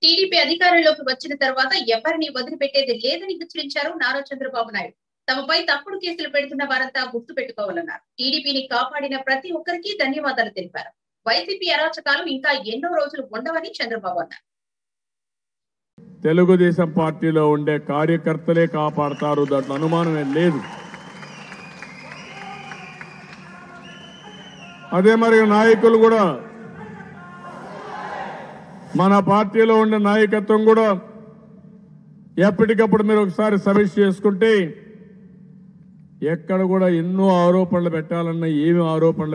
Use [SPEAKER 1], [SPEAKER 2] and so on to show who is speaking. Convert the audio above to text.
[SPEAKER 1] TDP అధికారంలోకి వచ్చిన తర్వాత ఎవరిని వదిలిపెట్టేది లేదని హెచ్చరించారు నారా చంద్రబాబు నాయుడు తమపై తప్పుడు కేసులు పెడుతున్న వారంతా గుర్తు పెట్టుకోవాలన్నారు టీడీపీని కాపాడిన ప్రతి ఒక్కరికి ధన్యవాదాలు తెలిపారు వైసీపీ అరాచకాలు ఇంకా ఎన్నో రోజులు ఉండవని చంద్రబాబు అన్నారు
[SPEAKER 2] తెలుగుదేశం పార్టీలో ఉండే కార్యకర్తలే కాపాడతారు దాంట్లో అనుమానమే లేదు అదే మరి నాయకులు కూడా మన పార్టీలో ఉండే నాయకత్వం కూడా ఎప్పటికప్పుడు మీరు ఒకసారి సమీక్ష చేసుకుంటే ఎక్కడ కూడా ఎన్నో ఆరోపణలు పెట్టాలన్నా ఏమి ఆరోపణలు